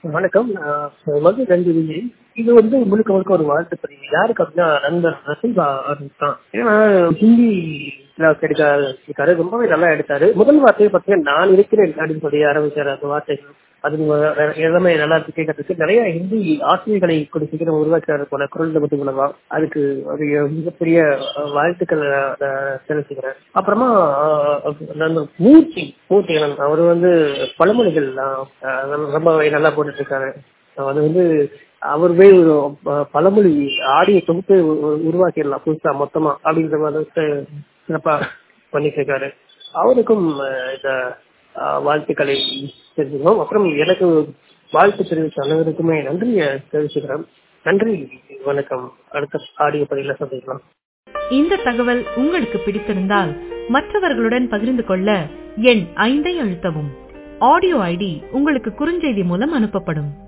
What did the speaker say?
வணக்கம் நான் மது ரஞ்சினி இது வந்து முழுக்க முழுக்க ஒரு வாழ்த்து பதிவு யாருக்கு அப்படின்னா நண்பர் ரசீபா அவர்களுக்கு தான் ஏன்னா ஹிந்தி கிளாஸ் எடுக்க இருக்காரு ரொம்பவே நல்லா எடுத்தாரு முதல் வார்த்தையை பார்த்தீங்கன்னா நான் இருக்கிறேன் அப்படின்னு சொல்லி ஆரம்பிச்சாரு அந்த வார்த்தை அது எல்லாமே நல்லா இருக்கு கேட்கறதுக்கு நிறைய ஹிந்தி ஆசிரியர்களை கூட சீக்கிரம் உருவாக்குறாரு போல குரல் பத்தி மூலமா அதுக்கு ஒரு மிகப்பெரிய வாழ்த்துக்கள் தெரிவிச்சுக்கிறேன் அப்புறமா அந்த மூர்த்தி மூர்த்தி அவர் வந்து பழமொழிகள் ரொம்ப நல்லா போட்டுட்டு இருக்காரு அது வந்து அவர் போய் ஒரு பழமொழி ஆடிய தொகுப்பு உருவாக்கிடலாம் புதுசா மொத்தமா அப்படிங்கிற மாதிரி சிறப்பா பண்ணிட்டு இருக்காரு அவருக்கும் இந்த வாழ்த்துக்களை தெரிஞ்சுக்கணும் அப்புறம் எனக்கு வாழ்த்து தெரிவித்த அனைவருக்குமே நன்றியை தெரிவிச்சுக்கிறேன் நன்றி வணக்கம் அடுத்த ஆடியோ பதிவில் சந்திக்கலாம் இந்த தகவல் உங்களுக்கு பிடித்திருந்தால் மற்றவர்களுடன் பகிர்ந்து கொள்ள எண் ஐந்தை அழுத்தவும் ஆடியோ ஐடி உங்களுக்கு குறுஞ்செய்தி மூலம் அனுப்பப்படும்